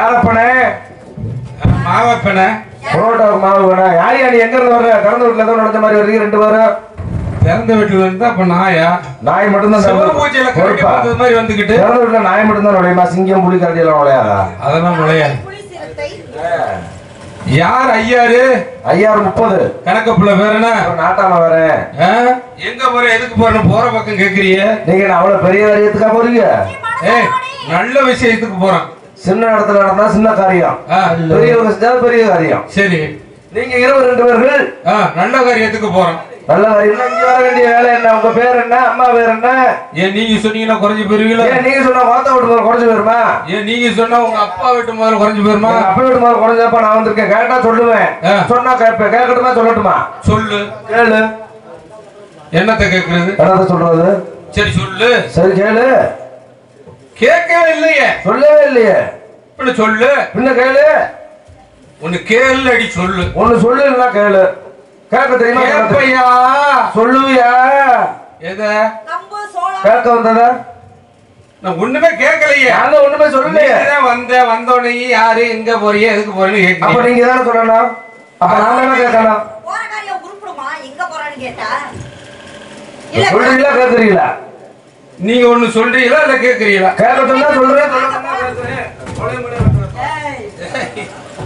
வாழைப்பனை மாவப்பன புரோட்டாவுக்கு மாவு வேணும் யார் யார் எங்க இருந்து வர்ற திறந்த வீட்டுல தான் நுழைஞ்ச மாதிரி வர்றீங்க ரெண்டு பேரும் திறந்த வீட்டுல இருந்தா அப்ப நாயா நாய் மட்டும்தான் சிவ திறந்து- பூஜையில கரைக்க பொறுப்பா? போறது மாதிரி வந்துகிட்டு திறந்த வீட்டுல நாய் மட்டும்தான் நுழையுமா சிங்கம் புலி கரடி எல்லாம் நுழையாதா அதெல்லாம் நுழையாது புலி சிறுத்தை யார் ஐயாரு ஐயாயிரம் முப்பது கணக்கப்புல பேர் என்ன அப்புறம் நாட்டாம வரேன் ஆ? எங்க போற எதுக்கு போறேன்னு போற பக்கம் கேக்குறிய நீங்க என்ன அவ்வளவு பெரிய காரியத்துக்கா போறீங்க ஏய் நல்ல விஷயத்துக்கு போறான் சின்ன இடத்துல நடந்தா சின்ன காரியம் ஆ, பெரியவங்க செஞ்சா பெரிய காரியம் சரி நீங்க இருபது ரெண்டு பேர்கள் ஆ, நல்ல காரியத்துக்கு போறான் நல்ல காரியம் இங்க வர வேண்டிய வேலை என்ன உங்க பேர் என்ன அம்மா பேர் என்ன ஏன் நீங்க சொன்னீங்கன்னா குறைஞ்சு போயிருவீங்களா ஏன் நீங்க சொன்னா வார்த்தை விட்டு முதல்ல குறைஞ்சு போயிருமா ஏன் நீங்க சொன்னா உங்க அப்பா வீட்டு முதல்ல குறைஞ்சு போயிருமா எங்க அப்பா வீட்டு முதல்ல குறைஞ்சப்ப நான் வந்திருக்கேன் கேட்டா சொல்லுவேன் ஆ. சொன்னா கேட்பேன் கேட்கட்டுமா சொல்லட்டுமா சொல்லு கேளு என்னத்த கேக்குறது என்னத்த சொல்றது சரி சொல்லு சரி கேளு கேட்கவே இல்லையே சொல்லவே இல்லையே இப்படி சொல்லு பின்ன கேளு ஒன்னு கேளு அடி சொல்லு ஒண்ணு சொல்லு இல்லைன்னா கேளு கேட்க தெரியுமா கேட்க தெரியுமா? கேப்பையா சொல்லுவியா எத கம்பு சோளம் கேட்க வந்ததா நான் ஒண்ணுமே கேட்கலையே நான் தான் ஒண்ணுமே சொல்லலையே நீதான் வந்த வந்தோடனே யாரு எங்க போறிய எதுக்கு போறேன்னு அப்ப கேட்கணும் நீங்க தானே சொல்லணும் அப்ப நான் தானே கேட்கணும் போற காரியம் உருப்பிடுமா எங்க போறான்னு கேட்டா இல்ல சொல்றீங்களா கேட்கறீங்களா நீங்க ஒண்ணு சொல்றீங்களா இல்ல கேக்குறீங்களா கேட்கட்டும் தான் சொல்றேன் சொல்லட்டும் தான் கேட்கறேன். ஏய்,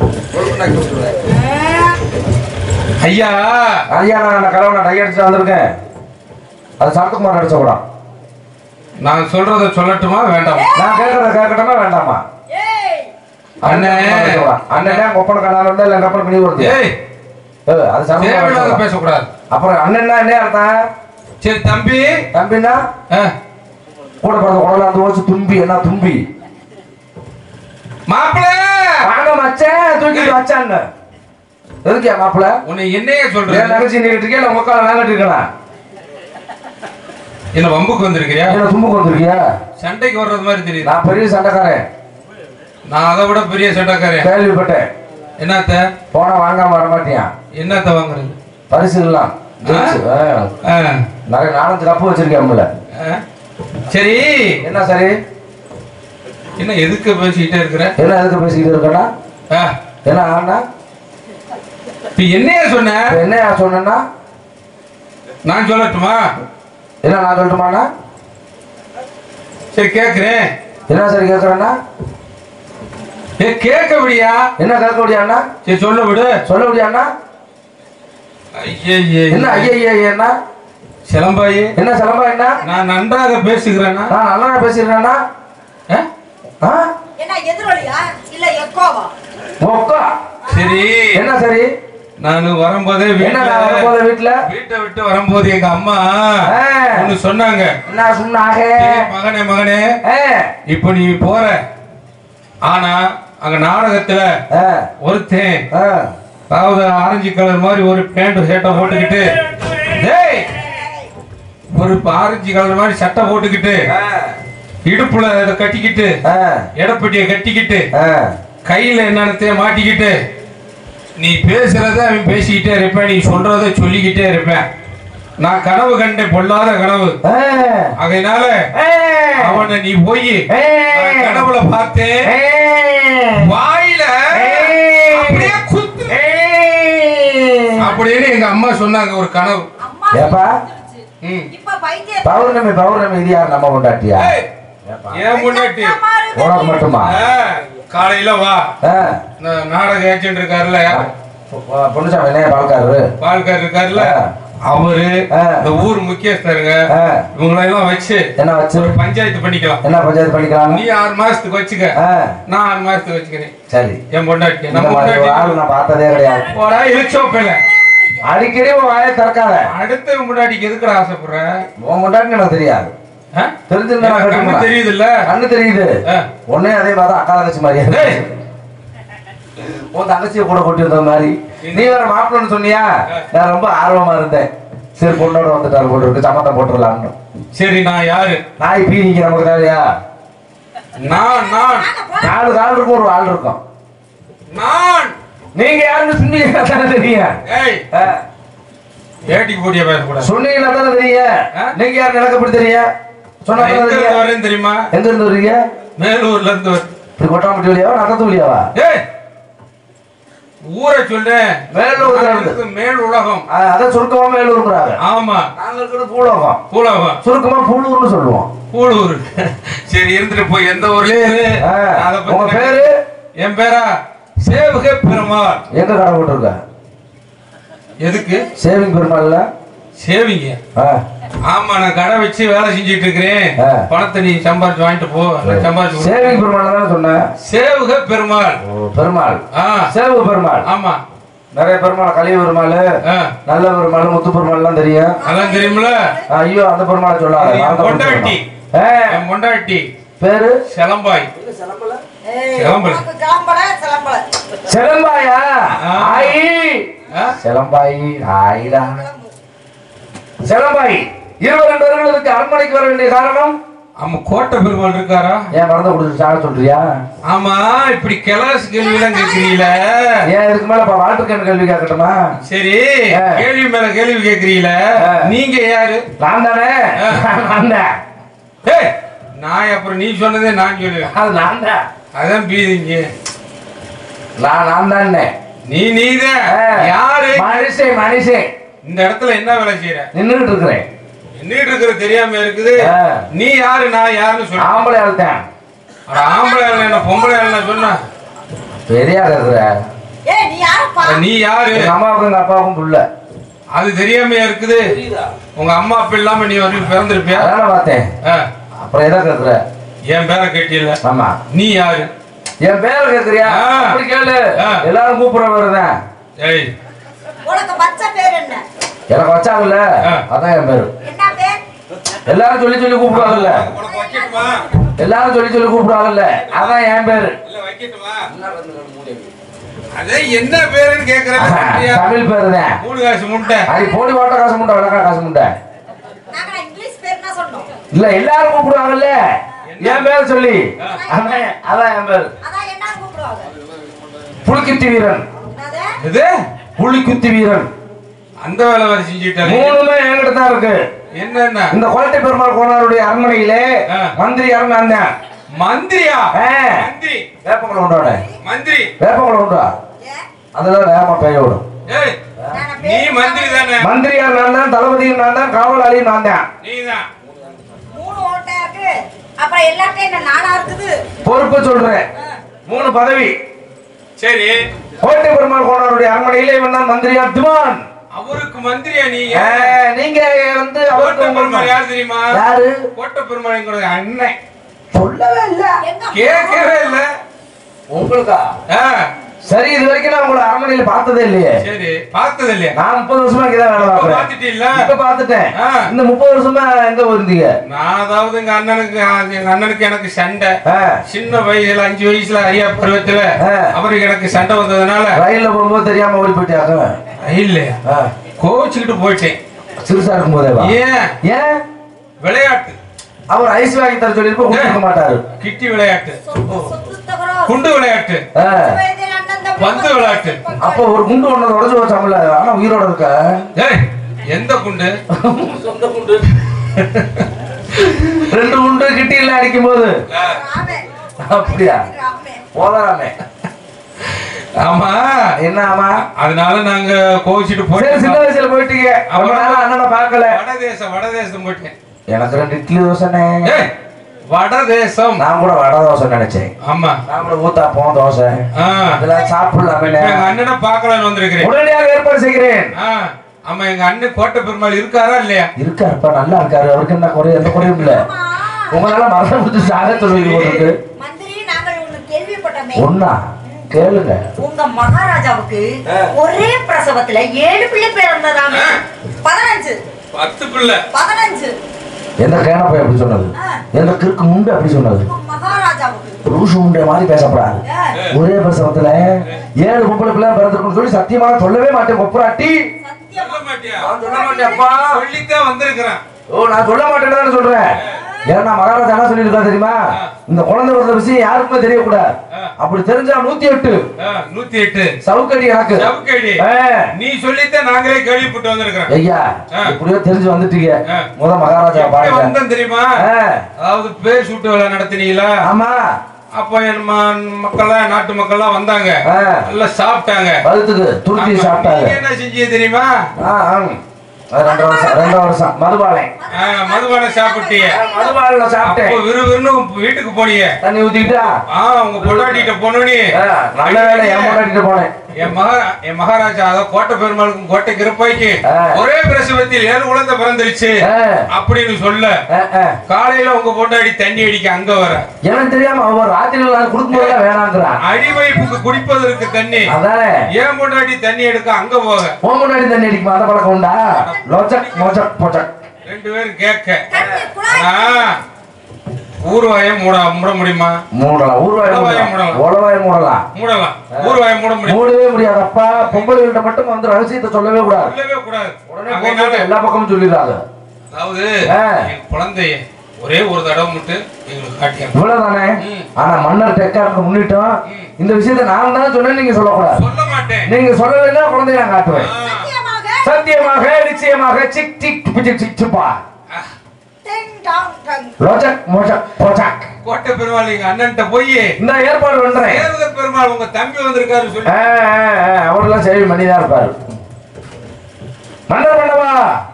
ஐயா ஐயா நான் கலவை நான் டை அடிச்சு வந்திருக்கேன் அது சரத்குமார் அடிச்ச கூட நான் சொல்றத சொல்லட்டுமா வேண்டாமா நான் கேட்கறத கேட்கட்டுமா வேண்டாமா ஏய், அண்ணே. அண்ணன் ஒப்பனை கடால இருந்தா இல்ல கப்பல் பண்ணி வருது ஏய் ஏய், அது சரத்குமார் தேவையில்லாத அடிச்ச கூட. பேசக்கூடாது அப்புறம் அண்ணன்னா என்ன அர்த்தம் சரி தம்பி தம்பின்னா ஆ, கூட பிறந்த குடல அந்த ஓச்சு தும்பி என்ன தும்பி மாப்பிள வாங்க மச்சான் தூக்கிட்டு வச்சான்னு எதுக்கியா மாப்பிள்ள உன்னை என்னைய ஏன் சொல்றேன் நகைச்சி நீக்கிட்டு இருக்கியா இல்ல உங்க கால நாங்கிட்டு இருக்கலாம் என்ன வம்புக்கு வந்திருக்கிறியா என்ன தும்புக்கு வந்திருக்கியா சண்டைக்கு வர்றது மாதிரி தெரியுது நான் பெரிய சண்டைக்காரன் நான் அதை விட பெரிய சண்டைக்காரன் கேள்விப்பட்டேன் என்னத்த போனா வாங்காம வர மாட்டியா என்னத்த வாங்குறது பரிசு இல்லாம் ஜெயிச்சு, ஆ. ஆ, நிறைய நாலஞ்சு கப்பு வச்சிருக்கேன்ல ஆ. சரி என்ன சரி என்ன எதுக்கு பேசிக்கிட்டே இருக்கிற என்ன எதுக்கு பேசிக்கிட்டு இருக்கா ஆ, என்ன ஆனா இப்ப என்னைய சொன்ன இப்ப என்ன சொன்னா நான் சொல்லட்டுமா என்ன நான் சொல்லட்டுமாண்ணா சரி கேக்குறேன் என்ன சரி கேட்கறேன்னா ஏ கேட்க விடியா என்ன கேட்க முடியாண்ணா சரி சொல்ல விடு சொல்ல முடியாண்ணா ஐயே என்ன ஐயா ஐயா என்ன சிலம்பாயி என்ன சிலம்பா என்ன நான் நன்றாக பேசுகிறேனா நான் நல்லா பேசிடுறேன்னா ஆ? ஆ என்ன எதிரொலியா இல்ல எக்கோவா மொக்கா சரி என்ன சரி நான் வரும்போதே என்ன வீட்டுல நான் வரும்போது வீட்டுல வீட்டை விட்டு வரும்போது எங்க அம்மா ஆ. ஒண்ணு சொன்னாங்க என்ன சொன்னாங்க "ஏய், மகனே மகனே ஆ, இப்ப நீ போற ஆனா அங்க நாடகத்துல ஆ, ஒருத்தன் ஆ. அதாவது ஆரஞ்சு கலர் மாதிரி ஒரு பேண்ட் சட்டை போட்டுக்கிட்டு டேய் ஒரு ஆரஞ்சு கலர் மாதிரி சட்டை போட்டுக்கிட்டு இடுப்புல இதை கட்டிக்கிட்டு ஆ, எடப்பட்டியை கட்டிக்கிட்டு ஆ. கையில என்னென்னத்தையும் மாட்டிக்கிட்டு நீ பேசுறத அவன் பேசிக்கிட்டே இருப்பேன் நீ சொல்றத சொல்லிக்கிட்டே இருப்பேன் நான் கனவு கண்டேன் பொல்லாத கனவு ஆ. அதனால ஆ. அவனை நீ போய் ஆ. நான் கனவுல பார்த்தேன் ஆ. வாயில அப்படியே குத்து அப்படின்னு எங்க அம்மா சொன்னாங்க ஒரு கனவு அம்மா ஏப்பா? சொல்லிருச்சு. ம். இப்ப பைத்தியம் பௌர்ணமி பௌர்ணமி இது யார் நம்ம கொண்டாட்டியா ஏய், ஏன் முன்னாடி உனக்கு மட்டுமா ஆ, காலையில வா ஆ. இந்த நாடக ஏஜென்ட் இருக்காருல்ல பொ- பொன்னுசாமி என்ன பால்காரரு பால்கார் இருக்காருல்ல ஆ. அவரு ஆ. இந்த ஊர் முக்கியஸ்தருங்க ஆ. இவங்களெல்லாம் வச்சு என்ன வச்சு ஒரு பஞ்சாயத்து பண்ணிக்கலாம் என்ன பஞ்சாயத்து பண்ணிக்கலாம் நீ ஆறு மாசத்துக்கு வச்சுக்க ஆ, நான் ஆறு மாசத்துக்கு வச்சுக்கிறேன் சரி என் பொண்டாட்டி இந்த நம்ம மாதிரி ஒரு ஆள் பொண்டாட்டி நான் பார்த்ததே கிடையாது போடா இழுச்சோப்பில்ல அடிக்கடி உன் வாயை திறக்காத அடுத்த முன்னாடிக்கு எதுக்குடா ஆசைப்படுற உன் முன்னாடி எனக்கு தெரியாது ஆ? தெரிஞ்சிருந்தா நான் எனக்கு கண்ணு கட்டுவேன். தெரியுதுல்ல கண்ணு தெரியுது ஆ. உன்னே அதே மாதிரி அக்கா தங்கச்சி மாதிரியே டேய், உன் தங்கச்சியை கூட கொட்டி வந்த மாதிரி நீ வேற மாப்பிள்ளன்னு சொன்னியா நான் ரொம்ப ஆர்வமா இருந்தேன் சரி பொண்ணோட வந்துட்டாரு போட்டு இருக்கு சம்மந்தம் போட்டுடலாம்னு சரி நான் யாரு நாய் பீ நிக்க நமக்கு தேவையா நான் நான் நாலு கால் இருக்கும் ஒரு ஆள் இருக்கும் நான் நீங்க யாருன்னு சொன்னீங்கன்னா தானே தெரியும் ஏய் ஆ, ஏட்டிக்கு போட்டியா பேசக்கூடாது சொன்னீங்கன்னா தானே தெரியும் ஆ? நீங்க யாரு எனக்கு எப்படி தெரியும் சொன்னா நான் தானே எங்க இருந்து தெரியும் வரேன்னு தெரியுமா எங்க இருந்து வர்றீங்க மேலூர்ல இருந்து வரேன். இப்படி கொட்டாம்பட்டி வழியாவா நகத்து வழியாவா ஏய் ஊரை சொல்றேன் மேலூர்ல நான் இருந்து. இருக்கிறது மேல் உலகம் அஹ் அதான் சுருக்கமா மேலூருங்கிறாங்க ஆமா நாங்க இருக்கிறது பூலோகம் உலகம் சுருக்கமா பூலூர்னு சொல்லுவோம் கூடூர் சரி இருந்துட்டு போய் எந்த ஊர்லயே இரு ஆ, அத பத்தி உங்க நான் பேரு? என் பேரா சேவக பெருமாள் எங்க கடை போட்டிருக்க எதுக்கு சேவிங் பெருமாள்ல சேவிங்க ஆ, ஆமா நான் கடை வச்சு வேலை செஞ்சுட்டு இருக்கிறேன் ஆ. பணத்தை நீ சம்பாரிச்சு வாங்கிட்டு போ நான் சம்பாரிச்சு கொடு. சேவிங் பெருமாள் தானே சொன்னேன் சேவக பெருமாள் ஓ, பெருமாள் ஆ சேவு பெருமாள் ஆமா நிறைய பெருமாள் கலிய பெருமாள் ஆ நல்ல பெருமாள் முத்து பெருமாள் எல்லாம் தெரியும் அதான் தெரியுமில ஐயோ அந்த பெருமாளை சொல்லாத இது என் நான் தான் பொண்டாட்டி. ஆ, என் பொண்டாட்டி பேரு செலம்பாய் ஏய், கிளம்புல. உனக்கு கிளம்பல கிளம்பல செலம்பாயா ஆ. ஆயி ஆ? செலம்பாயி ஆயிடா செலம்பாய் இருபது ரெண்டு வருடங்களுக்கு அரண்மனைக்கு வர வேண்டிய காரணம் ஆமா கோட்டை பெருமாள் இருக்காரா ஏன் மறந்து கொடுத்து சாக சொல்றியா ஆமா இப்படி கிளாஸ் கேள்விலாம் கேக்குறீங்கள ஏன் இதுக்கு மேல இப்ப வாழ்த்துக்கேன் கேள்வி கேட்கட்டுமா சரி ஆ. கேள்வி மேல கேள்வி கேக்குறீங்கள ஆ. நீங்க யாரு நான் தானே ஆ. நான் தான் ஏய் நான் அப்புறம் நீ சொன்னதே நான் சொல்லுவேன் அது நான் தான் அதான் பீதிங்க நான் நான் தானே நீ நீதான் யாரு மனுஷன் மனுஷன் இந்த இடத்துல என்ன வேலை செய்யற நின்றுட்டு இருக்கிறேன் நின்றுட்டு இருக்கிற தெரியாம இருக்குது ஆ. நீ யாரு நான் யாருன்னு சொல்ல ஆம்பளை ஆள்தான் அட, ஆம்பளை ஆளு என்ன பொம்பளை ஆளு சொன்ன பெரியா இருக்கிற ஏய் நீ யாருப்பா அட, நீ யாரு எங்க அம்மாவுக்கும் எங்க அப்பாவுக்கும் புள்ள அது தெரியாமையா இருக்குது உங்க அம்மா அப்பா இல்லாம நீ வந்து பிறந்திருப்பியா அதான பார்த்தேன் ஆ, அப்புறம் எதை கேக்குற என் பேரை கேட்டியல ஆமா நீ யாரு என் பேரை கேக்குறியா ஆ. அப்படி கேளு ஆ. எல்லாரும் கூப்பிடுற வருதான் ஏய் உனக்கு பச்சை பேர் என்ன எனக்கு வச்சாங்கல்ல ஆ. அதான் என் பேரு என்ன பேர் எல்லாரும் சொல்லி சொல்லி கூப்பிடுவாங்கல்ல உனக்கு வைக்கட்டுமா எல்லாரும் சொல்லி சொல்லி கூப்பிடுவாங்கல்ல அதான் என் பேரு இல்ல வைக்கட்டுமா அதே என்ன பேருன்னு கேக்குறேன் தமிழ் பேரு தான் மூணு காசு முட்டை அது போடி ஓட்ட காசு முண்டை விளக்கா காசு முண்டை நாங்க இங்கிலீஷ் பேர் என்ன சொன்னோம் இல்ல எல்லாரும் கூப்பிடுவாங்கல்ல என் பேர் சொல்லி அதான் அதான் என் பேரு அதான் என்ன கூப்பிடுவாங்க புலிக்குத்தி வீரன் என்னது இது புலிக்குத்தி வீரன் அந்த வேலை வேற செஞ்சுட்டாரு மூணுமே என்கிட்ட தான் இருக்கு என்னென்ன இந்த குளட்டை பெருமாள் கோனாருடைய அரண்மனையிலே ஆ. மந்திரி யாரும் நான் தான் மந்திரியா ஆ. மந்திரி வேப்பங்களை உண்டோட மந்திரி வேப்பங்களை உண்டா ஏன் அதெல்லாம் வேகமா பெய்ய விடும் ஏய் நான் நீ மந்திரி தானே மந்திரியார் நான் தான் தளபதியும் நான் தான் காவலாளியும் நான் தான் நீதான் மூணு ஓட்டையா இருக்கு அப்புறம் எல்லாத்தையும் என்ன நானா இருக்குது பொறுப்பு சொல்றேன் மூணு பதவி சரி கோட்டை பெருமாள் கோனாருடைய அரண்மனையிலே இவன் தான் மந்திரியார் திவான் அவருக்கு மந்திரியா நீங்க ஆ, நீங்க வந்து கோட்டை அவருக்கு பெருமாள் உங்களுக்கு- யார் தெரியுமா யாரு கோட்டை பெருமாள் எங்களுடைய அண்ணன் சொல்லவே இல்ல எங்க கேட்கவே இல்ல உங்களுக்கா ஆ, சரி இது வரைக்கும் நான் உங்களை அரண்மனையில பார்த்ததே இல்லையே சரி பார்த்தது இல்லையா நான் முப்பது வருஷமா இங்கதான் வேலை இப்ப பார்க்கறேன் பார்த்துட்டீல்ல இப்ப பார்த்துட்டேன் ஆ. இந்த முப்பது வருஷமா எங்க இருந்தீங்க நான் அதாவது எங்க அண்ணனுக்கு எங்க அண்ணனுக்கு எனக்கு சண்டை ஆ, சின்ன வயசுல அஞ்சு வயசுல ஐயா பருவத்துல ஆ. அவருக்கு எனக்கு சண்டை வந்ததுனால ரயில்ல போகும்போது தெரியாம ஓடி போயிட்டாங்க இல்ல ஆ, கோவிச்சுக்கிட்டு போயிட்டேன் சிறுசா இருக்கும் போதேவா ஏன் ஏன் விளையாட்டு அவர் ஐஸ் வாங்கி தர சொல்லிருப்ப கொடுக்க மாட்டாரு கிட்டி விளையாட்டு சொத்து சொத்து தகரம் குண்டு விளையாட்டு ஆ, வயதில் அண்ணன் தம்பி பந்து விளையாட்டு. அப்போ ஒரு குண்டு ஒண்ணு உடச்சு வச்சாமல ஆனா உயிரோட இருக்க ஏய் எந்த குண்டு ரெண்டு குண்டு கிட்டில அடிக்கும் போது ராமே அப்படியா ராமே போதாமே ஆமா என்ன ஆமா அதனால நாங்க கோவிச்சுட்டு சரி போயிட்டோம் சின்ன வயசுல போயிட்டீங்க ரொம்ப நாளா அண்ணனை பார்க்கல வடதேசம் வடதேசம் போயிட்டேன் எனக்கு ரெண்டு இட்லி தோசைனே ஏய் வடதேசம் நான் கூட வடை தோசை நினைச்சேன் ஆமா நான் கூட ஊத்தாப்பம் தோசை ஆ. அதெல்லாம் சாப்பிடலாமே இப்ப எங்க அண்ணனை பார்க்கலாம்னு வந்திருக்கிறேன் உடனடியாக ஏற்பாடு செய்கிறேன் ஆ, ஆமா எங்க அண்ணன் கோட்டை பெருமாள் இருக்காரா இல்லையா இருக்காருப்பா நல்லா இருக்காரு அவருக்கு என்ன குறை எந்த குறையும் இல்ல ஆமா. உங்களால மரணம் கொடுத்து சாக சொல்லுவீங்க போட்டுருக்கு மந்திரி நாங்கள் ஒண்ணு கேள்விப்பட்டோமே ஒன்னா கேளுங்க உங்க மகாராஜாவுக்கு ஒரே பிரசவத்துல ஏழு பிள்ளை பிறந்ததாமே பதினஞ்சு பத்து பிள்ளை பதினஞ்சு எந்த கேனப்பை அப்படி சொன்னது ஆ. எந்த கிறுக்கு முண்டு அப்படி சொன்னது உங்க மகாராஜாவுக்கு ரூசு முண்டை மாதிரி பேசப்படாது ஆ, ஒரே பிரசவத்துல ஏழு பொம்பளை பிள்ளை பிறந்திருக்குன்னு சொல்லி சத்தியமாக சொல்லவே மாட்டேன் கொப்புராட்டி சத்தியமா சொல்ல மாட்டியா நான் சொல்ல மாட்டேன்ப்பா சொல்லித்தான் வந்திருக்கிறேன் ஓ நான் சொல்ல மாட்டேன்னு தானே சொல்றேன் ஏன்னா மகாராஜா என்ன சொல்லியிருக்கா தெரியுமா இந்த குழந்தை பிறந்த விஷயம் யாருக்குமே தெரியக்கூடாது ஆ. அப்படி தெரிஞ்சா நூத்தி எட்டு ஆ, நூத்தி எட்டு சவுக்கடி எனக்கு சவுக்கடி ஆ. நீ சொல்லித்தான் நாங்களே கேள்விப்பட்டு வந்திருக்கிறோம் ஐயா ஆ. எப்படியோ தெரிஞ்சு வந்துட்டீங்க ஆ. முத மகாராஜா எப்படி பாருங்க வந்தேன் தெரியுமா ஆ. அதாவது பேர் சூட்டு விழா நடத்தினீங்களா ஆமா அப்போ என் ம- மக்கள்லாம் நாட்டு மக்கள்லாம் வந்தாங்க ஆ. நல்லா சாப்பிட்டாங்க வகுத்துக்கு துருத்தி ஆமா, சாப்பிட்டாங்க நீங்க என்ன செஞ்சீங்க தெரியுமா ஆ, ஆம். அது ரெண்டு வருஷம் ரெண்டு வருஷம் மதுபாலை ஆ, மதுபானம் சாப்பிட்டீங்க மதுபாலில் சாப்பிட்டேன் அப்போ விறுவிறுன்னு வீட்டுக்கு போனீங்க தண்ணி ஊத்திக்கிட்டா ஆ உங்க பொண்டாட்டிட்ட போனோனே ஆ, நல்ல வேலை ஏமாட்டிட்டு போனேன் என் மகா என் மகாராஜா அதாவது கோட்டை பெருமாளுக்கும் கோட்டை கிருப்பாய்க்கு ஆ. ஒரே பிரசவத்தில் ஏழு குழந்தை பிறந்துருச்சு ஆ. அப்படின்னு சொல்ல ஆ, ஆ. காலையில உங்க பொண்டாடி தண்ணி அடிக்க அங்க வர எனக்கு தெரியாம அவன் ராத்திரியில் நான் கொடுக்கும்போது வேணாங்கிறான் அடிவைப்புக்கு குடிப்பதற்கு தண்ணி அதானே ஏன் பொண்டாடி தண்ணி எடுக்க அங்க போக உன் முன்னாடி தண்ணி அடிக்குமா அந்த பழக்கம் உண்டா லோச்சக் மோச்சக் போச்சக் ரெண்டு பேரும் கேட்க தண்ணி குழாய் ஆனா ஊர்வாயம் மூட மூட முடியுமா மூடலாம் ஊர்வாய் உளவாயை மூடலாம் மூடலாம். உளவாய் மூடலாம் மூடலாம் ஊர்வாயம் மூட முடியும் மூடவே முடியாதப்பா பொம்பளைகள்ட்ட மட்டும் வந்து ரகசியத்தை சொல்லவே கூடாது சொல்லவே கூடாது உடனே அதனால, போட்டு எல்லா பக்கமும் சொல்லிடுறாங்க அதாவது ஆ. என் குழந்தைய ஒரே ஒரு தடவை மட்டும் எங்களுக்கு காட்டியாங்க இவ்வளவுதானே ம். ஆனா மன்னர் டெக்காரங்க முன்னிட்டோம் இந்த விஷயத்தை நான் தான் சொன்னேன் நீங்க சொல்லக்கூடாது சொல்ல மாட்டேன் நீங்க சொல்லலைன்னா குழந்தைய நான் காட்டுவேன் ஆ. சத்தியமாக சத்தியமாக நிச்சயமாக சிக் டிக் பிச்சிக் சிக் சிப்பா டிங் டாங் டங் லோச்சக் மோச்சக் போச்சக் கோட்டை பெருமாள் எங்க அண்ணன்ட்ட போய் இந்த ஏற்பாடு பண்றேன் தேவத பெருமாள் உங்க தம்பி வந்திருக்காரு சொல்லி ஆ, ஆ, ஆ, அவரெல்லாம் சேவை பண்ணிதான் இருப்பாரு மன்னர் மன்னவா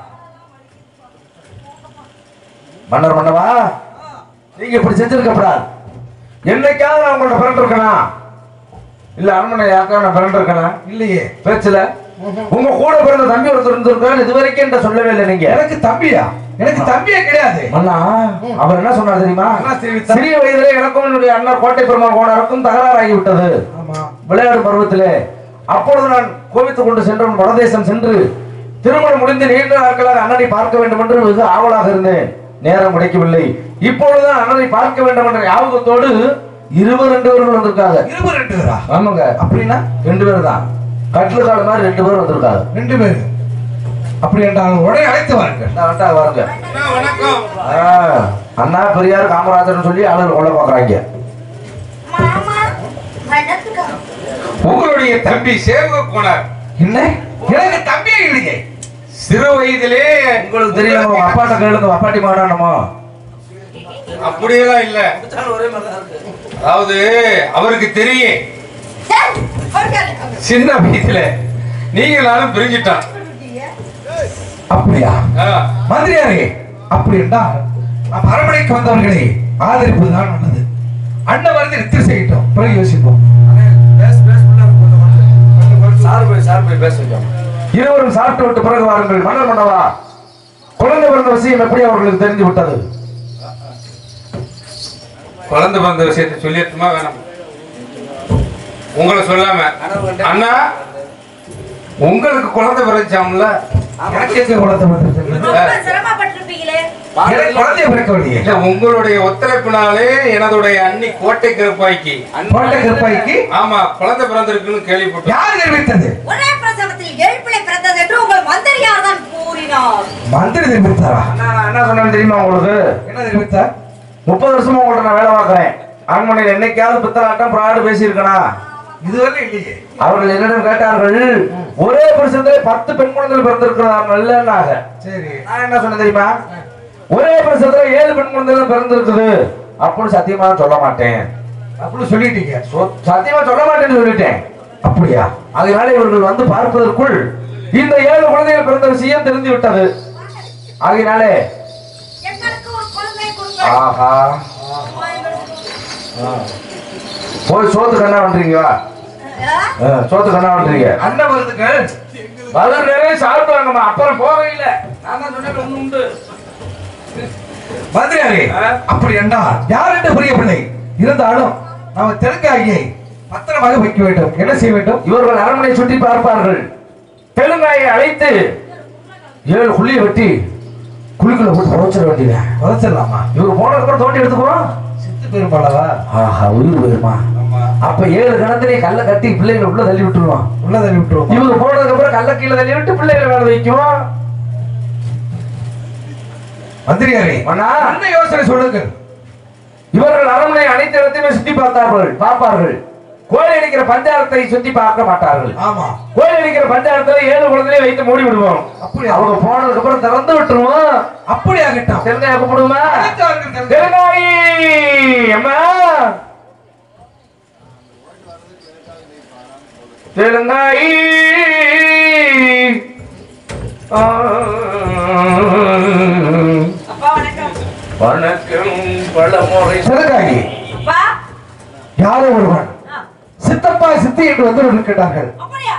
மன்னர் மன்னவா நீங்க இப்படி செஞ்சிருக்கப்படாது என்னைக்காவது நான் உங்கள்ட்ட பிறண்டு இருக்கணும் இல்ல அரண்மனை யாருக்காவது நான் பிறண்டு இருக்கணும் இல்லையே பேச்சுல உங்க கூட பிறந்த தம்பி ஒருத்தர் இருந்திருக்காரு இது வரைக்கும் என்கிட்ட சொல்லவே இல்லை நீங்க எனக்கு தம்பியா எனக்கு தம்பியே கிடையாது மன்னா அவர் என்ன சொன்னார் தெரியுமா என்ன தெரிவித்தார்? சிறிய வயதிலே எனக்கும் என்னுடைய அண்ணன் கோட்டை பெருமாள் கோணருக்கும் தகராறாகி விட்டது ஆமா விளையாடும் பருவத்திலே அப்பொழுது நான் கோவித்துக் கொண்டு சென்ற வடதேசம் சென்று திருமணம் முடிந்து நீண்ட நாட்களாக அண்ணனை பார்க்க வேண்டும் என்று வெகு ஆவலாக இருந்தேன் நேரம் கிடைக்கவில்லை இப்பொழுது அண்ணனை பார்க்க வேண்டும் என்ற ஞாபகத்தோடு இருவர் ரெண்டு பேர்கள் வந்திருக்காங்க இருபது ரெண்டு பேரா ஆமாங்க அப்படின்னா ரெண்டு பேர் தான் கட்டில கால மாதிரி ரெண்டு பேர் வந்திருக்காங்க ரெண்டு பேரு அப்படி என்றால் உடனே அழைத்து வாருங்கள் இந்தா வந்தா வாருங்க அண்ணா, வணக்கம் ஆ, அண்ணா பெரியார் காமராஜர்னு சொல்லி ஆளுநர் கொள்ள பாக்குறாங்க மாமா வணக்கம் உங்களுடைய தம்பி சேவக போனார் என்ன எனக்கு தம்பியே இல்லையே சிறு வயதிலே உங்களுக்கு தெரியல உங்க அப்பாட்ட கேளுங்க உங்க அப்பாட்டி மாடானமோ அப்படியெல்லாம் இல்ல அதாவது அவருக்கு தெரியும் டேய், ஒருத்தர் சின்ன வயசுல நீங்க நானும் பிரிஞ்சிட்டான் அப்படியா ஆ, மந்திரியாரே அப்படி என்றால் நம் அரண்மனைக்கு வந்தவர்களை ஆதரிப்பதுதான் நல்லது அண்ணன் வந்து நிறுத்தி செய்யட்டும் பிறகு யோசிப்போம் இருவரும் சாப்பிட்டு விட்டு பிறகு வாருங்கள் மன்னர் மன்னவா குழந்தை பிறந்த விஷயம் எப்படி அவர்களுக்கு தெரிந்து விட்டது குழந்தை பிறந்த விஷயத்தை சொல்லிட்டுமா வேணாம் உங்களை சொல்லாம அண்ணா உங்களுக்கு குழந்தை பிறச்சாம்ல எனக்கு எங்க குழந்தை பிறந்தது? ரொம்ப சிரமப்பட்டிருப்பீங்களே எனக்கு குழந்தைய பிறக்கவில்லையே இல்ல உங்களுடைய ஒத்துழைப்பினாலே எனதுடைய அண்ணி கோட்டை கருப்பாய்க்கு கோட்டை கருப்பாய்க்கு ஆமா குழந்தை பிறந்திருக்குன்னு கேள்விப்பட்டேன் யார் தெரிவித்தது ஒரே பிரசவத்தில் எழுப்பிலை பிறந்தது என்று உங்கள் மந்திரியார் தான் கூறினார் மந்திரி தெரிவித்தாரா அண்ணா, நான் என்ன சொன்னேன்னு தெரியுமா உங்களுக்கு என்ன தெரிவித்தார் முப்பது வருஷமா உங்கள்ட்ட நான் வேலை பார்க்கிறேன் அரண்மனையில் என்னைக்காவது பித்தலாட்டம் பிராடு பேசியிருக்கனா இதுவரை இல்லையே அவர்கள் என்னிடம் கேட்டார்கள் ஒரே புருஷத்திலே பத்து பெண் குழந்தைகள் பிறந்திருக்கிறாங்க இல்லைன்னாங்க சரி நான் என்ன சொன்னேன் தெரியுமா ஒரே பிரசவத்துல ஏழு பெண் குழந்தைகள் பிறந்திருக்குது அப்படின்னு சத்தியமா சொல்ல மாட்டேன் அப்படி சொல்லிட்டீங்க சொ- சத்தியமா சொல்ல மாட்டேன்னு சொல்லிட்டேன் அப்படியா அதனால இவர்கள் வந்து பார்ப்பதற்குள் இந்த ஏழு குழந்தைகள் பிறந்த விஷயம் தெரிந்து விட்டது ஆகையினாலே எங்களுக்கு ஒரு குழந்தை கொடுங்கள் ஆஹா போய் சோத்து கண்ணா பண்றீங்க வா. ஆ? ஆ, சோத்து கண்ணா பண்றீங்க அண்ணன் வருதுங்கள் பதில் நிறைய சாப்பிடுவாங்கம்மா அப்புறம் போக இல்ல நான் தான் சொன்னேன் ஒண்ணு உண்டு மந்திரியாரே அப்படி என்றால் யார் என்று புரியவில்லை இருந்தாலும் நம்ம தெலுங்காயை பத்திரமாக வைக்க வேண்டும் என்ன செய்ய வேண்டும் இவர்கள் அரண்மனை சுற்றி பார்ப்பார்கள் தெலுங்காயை அழைத்து ஏழு குழியை வெட்டி குழிக்குள்ள போட்டு புதைச்சிட வேண்டியது உதச்சிடலாமா இவர் போனதுக்கு அப்புறம் தோண்டி எடுத்துக்கிறோம் சித்து பெரும்பாலவா ஆஹா உயிர் போயிருமா ஆமா அப்ப ஏழு கணத்திலே கல்ல கட்டி பிள்ளைகளை உள்ள தள்ளி விட்டுருவான் உள்ள தள்ளி விட்டுருவோம் இவங்க போனதுக்கு அப்புறம் கல்ல கீழே தள்ளி விட்டு பிள்ளைகளை வேலை வைக்கும் மந்திரியாரே அண்ணா என்ன யோசனை சொல்லுங்கள் இவர்கள் அரண்மனை அனைத்து இடத்தையுமே சுத்தி பார்த்தார்கள் பார்ப்பார்கள் கோயில் அடிக்கிற பஞ்சாயத்தை சுத்தி பார்க்க மாட்டார்கள் ஆமா கோயில் அடிக்கிற பஞ்சாயத்துல ஏழு குழந்தையை வைத்து மூடி விடுவோம் அப்படியா? அவங்க போனதுக்கு அப்புறம் திறந்து விட்டுருவோம் அப்படி ஆகட்டும் தெலுங்காய கூப்பிடுமா அழைத்து வாருங்கள் தெலுங்காய். தெலுங்காயி அம்மா தெலுங்காயி ஆ. அப்பா வணக்கம் வணக்கம் பலமுறை சிறகாகி அப்பா யாரோ ஒருவன் ஆ, சித்தப்பா சித்தி என்று வந்து இருக்கிறார்கள் அப்படியா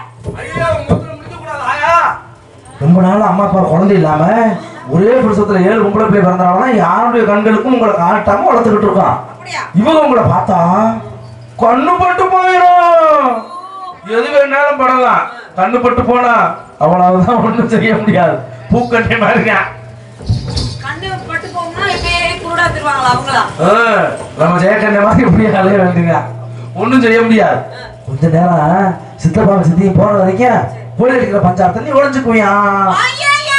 ரொம்ப நாள் அம்மா அப்பா குழந்தை இல்லாம ஒரே புருஷத்துல ஏழு பொம்பளை பிள்ளை பிறந்தனால யாருடைய கண்களுக்கும் உங்களை காட்டாம வளர்த்துக்கிட்டு இருக்கான் அப்படியா இவங்க உங்களை பார்த்தா கண்ணு பட்டு போயிடும் எது வேணாலும் படலாம் கண்ணு பட்டு போனா அவ்வளவுதான் ஒண்ணும் செய்ய முடியாது பூக்கட்டை மாதிரிங்க கண்ணு பட்டு போகும்னா எப்பயே குருடா திருவாங்களா அவங்களா ஆ, நம்ம ஜெயக்கண்ணை மாதிரி இப்படியே அலைய வேண்டியங்க ஒண்ணும் செய்ய முடியாது கொஞ்ச நேரம் சித்தப்பா சித்தியும் போற வரைக்கும் கோயில் இருக்கிற பஞ்சாயத்துல நீ ஒழிஞ்சுக்குவியா ஐயையா!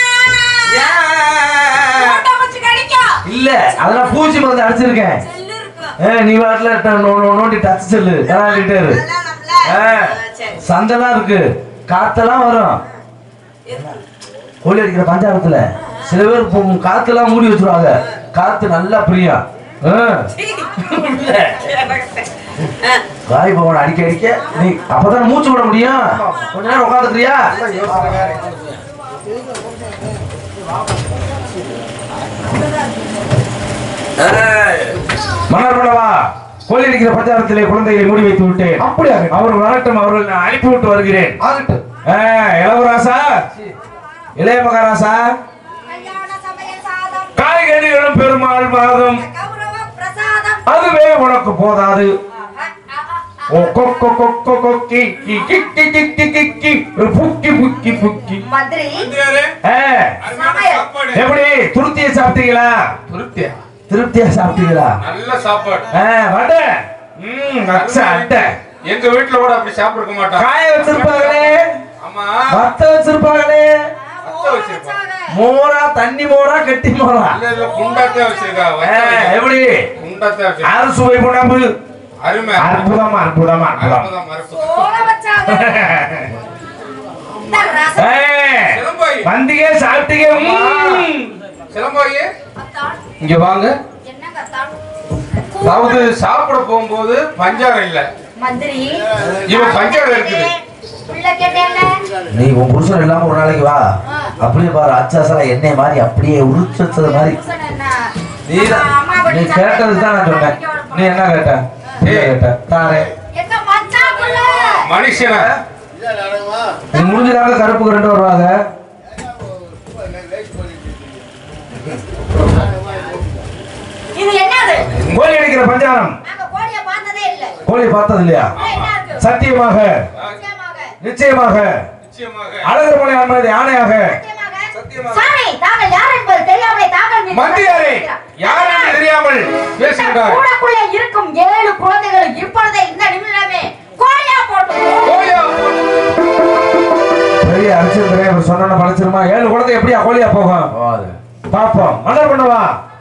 ஓட்ட வச்சு கடிக்கா. இல்ல அதெல்லாம் பூச்சி மருந்து அடிச்சிருக்கேன் செல்லு இருக்கு. ஏ, நீ வாட்டில நோண்டி டச் செல்லு விளையாடிட்டே இரு அதெல்லாம் நம்மள. ஆ, ஆ, சரி. சந்தெல்லாம் இருக்கு காத்தெல்லாம் வரும் எதுக்கு? கோழி அடிக்கிற பஞ்சாயத்துல சில பேர் இப்போ காத்தெல்லாம் மூடி வச்சிருவாங்க காத்து நல்லா பிரியம் ஆ. இல்ல. ஆ, காய் பவன் அடிக்க அடிக்க நீ அப்பதானே மூச்சு விட முடியும் கொஞ்ச நேரம் உட்காந்துக்கிறியா மன்னர் மன்னவா கோழி அடிக்கிற பஞ்சாயத்திலே குழந்தைகளை மூடி வைத்து விட்டேன் அப்படியா அவர் வரட்டும் அவர்கள் நான் அனுப்பி விட்டு வருகிறேன் ஆகட்டும் ஆ, இளவராசா இளைய மகாராசா கல்யாண சமையல் சாதம் காய்கறிகளும் பெருமாள் வாதம் கௌரவ பிரசாதம் அதுவே உனக்கு போதாது ஆ, ஆ, ஆ, ஆ. ஓ கொக்கோ கொக்கோ கொக்கி கி கி கி கி கி கி கி புக்கி புக்கி புக்கி மந்திரி ஆ, சமையல் எப்படி துருத்திய சாப்பிட்டீங்களா திருப்தியா திருப்தியா சாப்பிட்டீங்களா நல்ல சாப்பாடு ஆ, வடை ம் அச்சா அட்டை எங்க வீட்டுல கூட அப்படி சாப்பிட மாட்டாங்க காய வச்சிருப்பாங்களே ஆமா வத்த வச்சிருப்பாங்களே அத்தை வச்சிருப்பாங்க மோரா தண்ணி மோரா கெட்டி மோரா இல்ல இல்ல குண்டாத்தே வச்சிருக்கா ஆ, எப்படி குண்டாத்தே வச்சிருக்கா அறுசுவை குழம்பு அருமை அற்புதமா அற்புதமா அற்புதம் அற்புதம், அற்புதம். சோற வச்சாங்க இந்தாங்க ரசம். ஏய், சிலம்பாயி வந்தீங்க சாப்பிட்டீங்க ம். சிலம்பாயி அத்தான், இங்க வாங்க என்னங்க அத்தான்? அதாவது சாப்பிட போகும்போது பஞ்சாரம் இல்ல மந்திரி இவன் பஞ்சாரம் இருக்குது உள்ள கேட்டேன்ல நீ உன் புருஷன் இல்லாம ஒரு நாளைக்கு வா ஆ. அப்படியே பாரு அச்சாசலா எண்ணெய் மாதிரி அப்படியே உரிச்சு வச்சது மாதிரி புருஷன் என்ன? நீ தான் அம்மா நீ வீட்டுக்கு கேட்டது தான் நான் சொன்னேன் நீ என்ன கேட்ட என்ன கேட்ட தாரே எங்க மச்சான் புள்ள? மனுஷன நீ முடிஞ்சதாக கருப்புக்கு ரெண்டு வருவாங்க இது என்னது கோழி அடிக்கிற பஞ்சாரம் நாங்க கோழிய பார்த்ததே இல்ல கோழி பார்த்தது இல்லையா உள்ள என்ன இருக்கு சத்தியமாக நிச்சயமாக நிச்சயமாக நிச்சயமாக அழகர் மலை அனுமதி ஆணையாக நிச்சயமாக சாமி தாங்கள் யார் என்பது தெரியாமலே தாங்கள் மீது மந்தியாரே யார் என்று தெரியாமல் இந்த பேசுகிறார் கூடக்குள்ளே இருக்கும் ஏழு குழந்தைகள் இப்பொழுதே இந்த நிமிடமே கோழியா போட்டு கோழியா பெரிய அரிச்சந்திரே அவர் சொன்ன படைச்சிருமா ஏழு குழந்தை எப்படியா கோழியா போகும் பாப்போம் மன்னர் பண்ணவா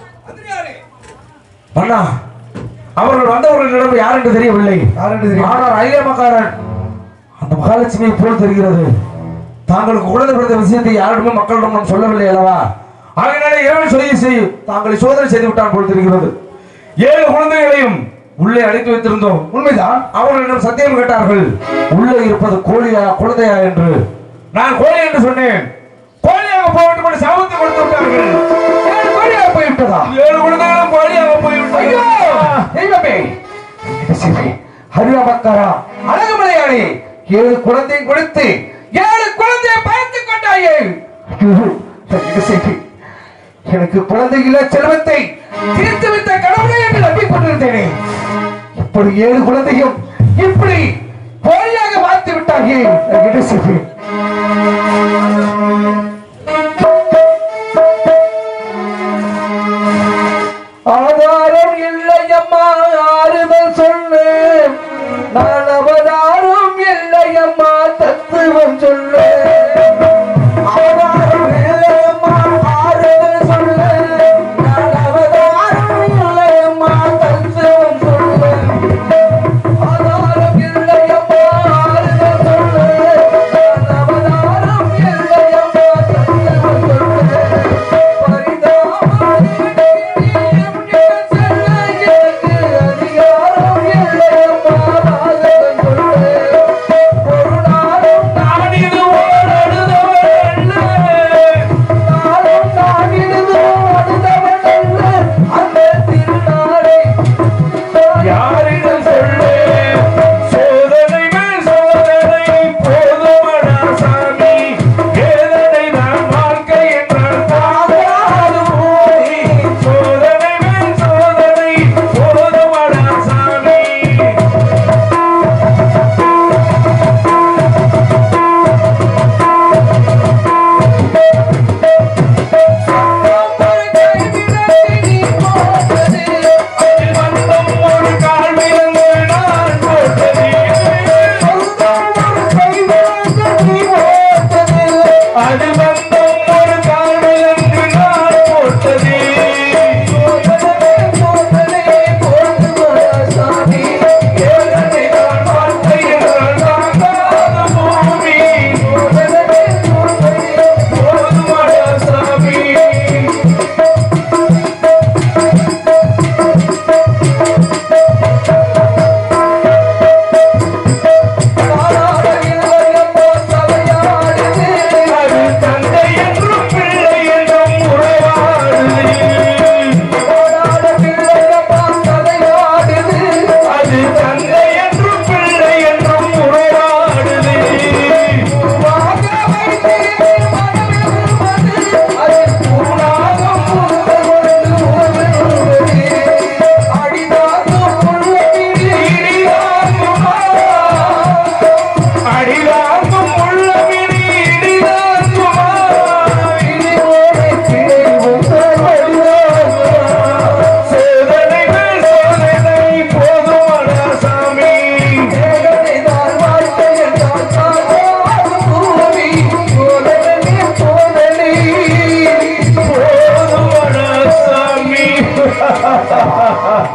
மன்னா அவர்கள் வந்தவர்களிடம் யார் என்று தெரியவில்லை யார் என்று தெரியும் ஆனால் ஐயமக்காரன் அந்த மகாலட்சுமியை போல் தெரிகிறது தாங்களுக்கு குழந்தை பிறந்த விஷயத்தை யாரிடமே மக்களிடம் நாம் சொல்லவில்லை அல்லவா ஆகையினாலே இரவு சொல்லி செய் தாங்களை சோதனை செய்து விட்டான் போல் தெரிகிறது ஏழு குழந்தைகளையும் உள்ளே அடைத்து வைத்திருந்தோம் உண்மைதான் அவர்களிடம் சத்தியம் கேட்டார்கள் உள்ளே இருப்பது கோழியா குழந்தையா என்று நான் கோழி என்று சொன்னேன் கோழியாக போகட்டும் என்று சாபத்தை கொடுத்து விட்டார்கள் ஏழு கோழியாக போய்விட்டதா ஏழு குழந்தைகளும் கோழியாக போய்விட்டது தெய்வமே ஹரியாமக்காரா அழகுமலையானே ஏழு குழந்தை கொடுத்து ஏழு குழந்தையை பார்த்துக் கொண்டாயே ஐயோ, என்ன செய்தி? எனக்கு குழந்தை இல்ல செல்வத்தை தீர்த்து வைத்த கடவுளை என்று நம்பிக்கொண்டிருந்தேனே இப்படி ஏழு குழந்தையும் இப்படி கோழியாக வாழ்த்து விட்டாயே நான் என்ன செய்வேன் ஆதாரம் இல்லையம்மா ஆறுதல் சொல்லு நான் அவதாரம் இல்லையம்மா தத்துவம் சொல்லு ஆதாரம் இல்லையம்மா ஆறுதல் சொல்லு நான் அவதாரம் இல்லையம்மா தத்துவம் சொல்லு ஆதாரம் இல்லையம்மா ஆறுதல் சொல்லு நான் அவதாரம் இல்லையம்மா தத்துவம் சொல்லு பரிதாபம்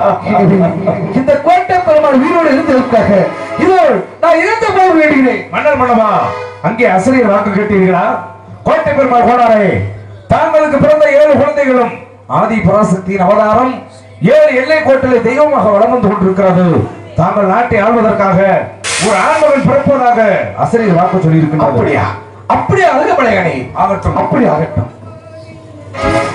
இந்த கோட்டை பெருமாள் உயிரோடு இருந்ததற்காக இதோ நான் இறந்து போக வேண்டுகிறேன் மன்னர் மன்னமா அங்கே அசிரியர் வாக்கு கேட்டீர்களா கோட்டை பெருமாள் கோடாரே தாங்களுக்கு பிறந்த ஏழு குழந்தைகளும் ஆதி பராசக்தியின் அவதாரம் ஏழு எல்லை கோட்டிலே தெய்வமாக வலம் வந்து கொண்டிருக்கிறது தாங்கள் நாட்டை ஆள்வதற்காக ஒரு ஆண்மகன் பிறப்பதாக அசிரியர் வாக்கு சொல்லி அப்படியா அப்படியே அழகப்படையானே ஆகட்டும் அப்படி ஆகட்டும்